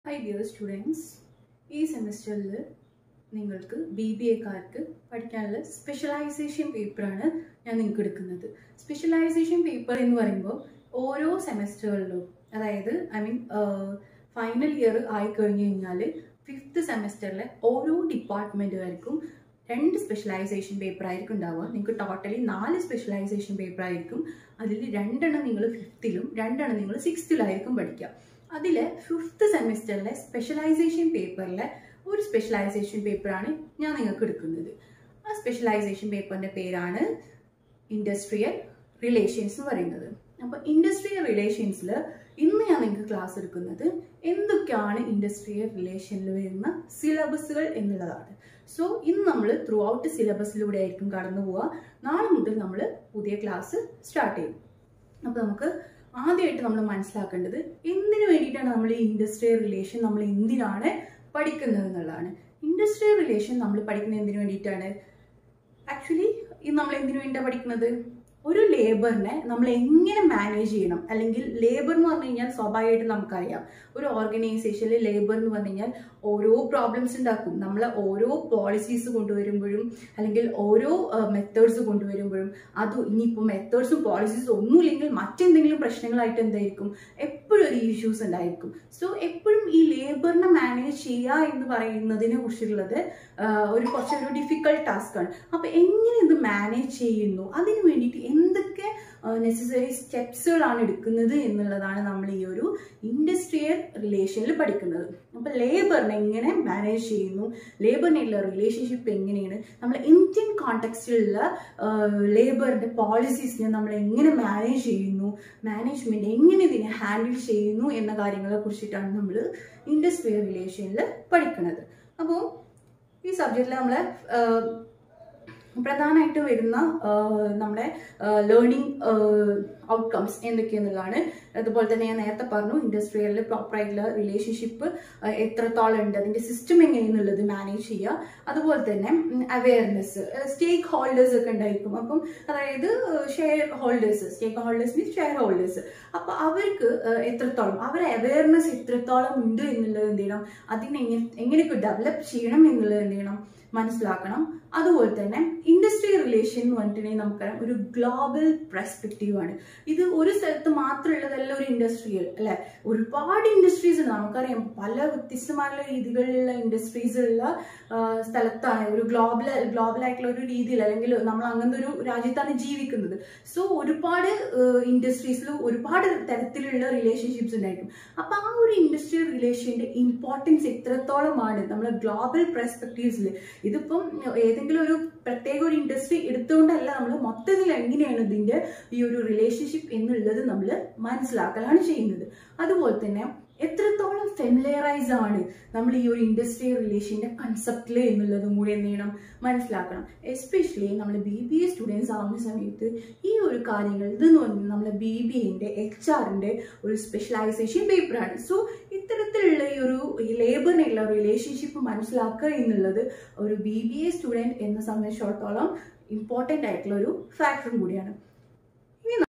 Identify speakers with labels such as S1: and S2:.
S1: hi dear students ഈ സെമിസ്റ്ററിൽ നിങ്ങൾക്ക് B B എക്കാർക്ക് പഠിക്കാനുള്ള സ്പെഷ്യലൈസേഷൻ പേപ്പറാണ് ഞാൻ നിങ്ങൾക്ക് എടുക്കുന്നത് സ്പെഷ്യലൈസേഷൻ പേപ്പർ എന്ന് പറയുമ്പോൾ ഓരോ സെമിസ്റ്ററുകളിലും അതായത് ഐ മീൻ ഫൈനൽ ഇയർ ആയി കഴിഞ്ഞ് കഴിഞ്ഞാൽ ഫിഫ്ത്ത് സെമിസ്റ്ററിലെ ഓരോ ഡിപ്പാർട്ട്മെൻറ്റുകാർക്കും രണ്ട് സ്പെഷ്യലൈസേഷൻ പേപ്പർ ആയിരിക്കും ഉണ്ടാവുക നിങ്ങൾക്ക് ടോട്ടലി നാല് സ്പെഷ്യലൈസേഷൻ പേപ്പർ ആയിരിക്കും അതിൽ രണ്ടെണ്ണം നിങ്ങൾ ഫിഫ്ത്തിലും രണ്ടെണ്ണം നിങ്ങൾ സിക്സ്ത്തിലായിരിക്കും പഠിക്കുക അതിൽ ഫിഫ്ത്ത് സെമിസ്റ്ററിലെ സ്പെഷ്യലൈസേഷൻ പേപ്പറിലെ ഒരു സ്പെഷ്യലൈസേഷൻ പേപ്പറാണ് ഞാൻ നിങ്ങൾക്ക് എടുക്കുന്നത് ആ സ്പെഷ്യലൈസേഷൻ പേപ്പറിൻ്റെ പേരാണ് ഇൻഡസ്ട്രിയൽ റിലേഷൻസ് എന്ന് പറയുന്നത് അപ്പോൾ ഇൻഡസ്ട്രിയൽ റിലേഷൻസിൽ ഇന്ന് ഞാൻ നിങ്ങൾക്ക് ക്ലാസ് എടുക്കുന്നത് എന്തൊക്കെയാണ് ഇൻഡസ്ട്രിയൽ റിലേഷനിൽ വരുന്ന സിലബസുകൾ എന്നുള്ളതാണ് സോ ഇന്ന് നമ്മൾ ത്രൂ ഔട്ട് സിലബസിലൂടെ ആയിരിക്കും കടന്നു പോവുക നാളെ മുതൽ നമ്മൾ പുതിയ ക്ലാസ് സ്റ്റാർട്ട് ചെയ്യും അപ്പോൾ നമുക്ക് ആദ്യമായിട്ട് നമ്മൾ മനസ്സിലാക്കേണ്ടത് എന്തിനു വേണ്ടിയിട്ടാണ് നമ്മൾ ഈ ഇൻഡസ്ട്രിയൽ റിലേഷൻ നമ്മൾ എന്തിനാണ് പഠിക്കുന്നത് എന്നുള്ളതാണ് ഇൻഡസ്ട്രിയൽ റിലേഷൻ നമ്മൾ പഠിക്കുന്നത് എന്തിനു വേണ്ടിയിട്ടാണ് ആക്ച്വലി ഇത് നമ്മൾ എന്തിനു വേണ്ടിയിട്ടാണ് പഠിക്കുന്നത് ഒരു ലേബറിനെ നമ്മൾ എങ്ങനെ മാനേജ് ചെയ്യണം അല്ലെങ്കിൽ ലേബർ എന്ന് പറഞ്ഞു കഴിഞ്ഞാൽ സ്വാഭാവികമായിട്ടും നമുക്കറിയാം ഒരു ഓർഗനൈസേഷനിൽ ലേബർ എന്ന് പറഞ്ഞു കഴിഞ്ഞാൽ ഓരോ പ്രോബ്ലംസ് ഉണ്ടാക്കും നമ്മൾ ഓരോ പോളിസീസ് കൊണ്ടുവരുമ്പോഴും അല്ലെങ്കിൽ ഓരോ മെത്തേഡ്സ് കൊണ്ടുവരുമ്പോഴും അത് ഇനിയിപ്പോൾ മെത്തേഡ്സും പോളിസീസും ഒന്നുമില്ലെങ്കിൽ മറ്റെന്തെങ്കിലും പ്രശ്നങ്ങളായിട്ട് എന്തായിരിക്കും എപ്പോഴും ഒരു ഇഷ്യൂസ് ഉണ്ടായിരിക്കും സോ എപ്പോഴും ഈ ലേബറിനെ മാനേജ് ചെയ്യുക എന്ന് പറയുന്നതിനെ കുറിച്ചുള്ളത് ഒരു കുറച്ചൊരു ഡിഫിക്കൽട്ട് ടാസ്ക് ആണ് അപ്പോൾ എങ്ങനെ ഇത് മാനേജ് ചെയ്യുന്നു അതിന് വേണ്ടിയിട്ട് എന്തൊക്കെ നെസസറി സ്റ്റെപ്സുകളാണ് എടുക്കുന്നത് എന്നുള്ളതാണ് നമ്മൾ ഈ ഒരു ഇൻഡസ്ട്രിയൽ റിലേഷനിൽ പഠിക്കുന്നത് അപ്പോൾ ലേബറിനെ എങ്ങനെ മാനേജ് ചെയ്യുന്നു ലേബറിനുള്ള റിലേഷൻഷിപ്പ് എങ്ങനെയാണ് നമ്മൾ ഇന്ത്യൻ കോണ്ടെക്സ്റ്റിലുള്ള ലേബറിൻ്റെ പോളിസീസിനെ നമ്മൾ എങ്ങനെ മാനേജ് ചെയ്യുന്നു മാനേജ്മെൻറ്റ് എങ്ങനെ ഇതിനെ ഹാൻഡിൽ ചെയ്യുന്നു എന്ന കാര്യങ്ങളെ കുറിച്ചിട്ടാണ് നമ്മൾ ഇൻഡസ്ട്രിയൽ റിലേഷനിൽ പഠിക്കുന്നത് അപ്പോൾ ഈ സബ്ജക്റ്റിൽ നമ്മൾ പ്രധാനമായിട്ട് വരുന്ന നമ്മുടെ ലേണിംഗ് ഔട്ട്കംസ് എന്തൊക്കെയെന്നുള്ളതാണ് അതുപോലെ തന്നെ ഞാൻ നേരത്തെ പറഞ്ഞു ഇൻഡസ്ട്രിയലിൽ പ്രോപ്പറായിട്ടുള്ള റിലേഷൻഷിപ്പ് എത്രത്തോളം ഉണ്ട് അതിൻ്റെ സിസ്റ്റം എങ്ങനെയെന്നുള്ളത് മാനേജ് ചെയ്യുക അതുപോലെ തന്നെ അവയർനെസ് സ്റ്റേക്ക് ഹോൾഡേഴ്സ് ഒക്കെ ഉണ്ടായിരിക്കും അപ്പം അതായത് shareholders stakeholders means shareholders അപ്പോൾ അവർക്ക് എത്രത്തോളം അവരെ അവയർനെസ് എത്രത്തോളം ഉണ്ട് എന്നുള്ളത് എന്ത് ചെയ്യണം അതിനെ എങ്ങനെ എങ്ങനെയൊക്കെ ഡെവലപ്പ് ചെയ്യണം എന്നുള്ളത് എന്ത് ചെയ്യണം മനസ്സിലാക്കണം അതുപോലെ തന്നെ ഇൻഡസ്ട്രി റിലേഷൻ എന്ന് പറഞ്ഞിട്ടുണ്ടെങ്കിൽ നമുക്കറിയാം ഒരു ഗ്ലോബൽ പെർസ്പെക്റ്റീവ് ആണ് ഇത് ഒരു സ്ഥലത്ത് മാത്രമുള്ളതല്ല ഒരു ഇൻഡസ്ട്രിയൽ അല്ലെ ഒരുപാട് ഇൻഡസ്ട്രീസ് ഉണ്ട് നമുക്കറിയാം പല വ്യത്യസ്തമായുള്ള രീതികളിലുള്ള ഇൻഡസ്ട്രീസ് ഉള്ള സ്ഥലത്താണ് ഒരു ഗ്ലോബൽ ഗ്ലോബൽ ആയിട്ടുള്ള ഒരു രീതിയിൽ അല്ലെങ്കിൽ നമ്മൾ അങ്ങനത്തെ ഒരു രാജ്യത്താണ് ജീവിക്കുന്നത് സോ ഒരുപാട് ഇൻഡസ്ട്രീസിൽ ഒരുപാട് തരത്തിലുള്ള റിലേഷൻഷിപ്സ് ഉണ്ടായിരിക്കും അപ്പൊ ആ ഒരു ഇൻഡസ്ട്രിയൽ റിലേഷന്റെ ഇമ്പോർട്ടൻസ് എത്രത്തോളമാണ് നമ്മൾ ഗ്ലോബൽ പെർസ്പെക്റ്റീവ്സിൽ ഇതിപ്പം ഏതെങ്കിലും ഒരു പ്രത്യേക ഒരു ഇൻഡസ്ട്രി എടുത്തുകൊണ്ടല്ല നമ്മൾ മൊത്തത്തിൽ എങ്ങനെയാണ് ഇതിന്റെ ഈ ഒരു റിലേഷൻഷിപ്പ് എന്നുള്ളത് നമ്മൾ മനസ്സിലാക്കലാണ് ചെയ്യുന്നത് അതുപോലെ തന്നെ എത്രത്തോളം ഫെമിലറൈസ് ആണ് നമ്മൾ ഈ ഒരു ഇൻഡസ്ട്രിയൽ റിലേഷൻ്റെ കൺസെപ്റ്റിൽ എന്നുള്ളതും കൂടി എന്ത് ചെയ്യണം മനസ്സിലാക്കണം എസ്പെഷ്യലി നമ്മൾ ബി ബി എ സ്റ്റുഡൻസ് ആവുന്ന സമയത്ത് ഈ ഒരു കാര്യങ്ങൾ ഇതെന്ന് പറഞ്ഞാൽ നമ്മൾ ബി ബി എൻ്റെ എച്ച് ആറിൻ്റെ ഒരു സ്പെഷ്യലൈസേഷൻ പേപ്പറാണ് സോ ഇത്തരത്തിലുള്ള ഈ ഒരു ലേബറിനുള്ള റിലേഷൻഷിപ്പ് മനസ്സിലാക്കുക എന്നുള്ളത് ഒരു ബി ബി എ സ്റ്റുഡൻറ്റ് എന്നെ സംബന്ധിച്ചിടത്തോളം ഇമ്പോർട്ടൻ്റ് ആയിട്ടുള്ള ഒരു ഫാക്ടറും കൂടിയാണ്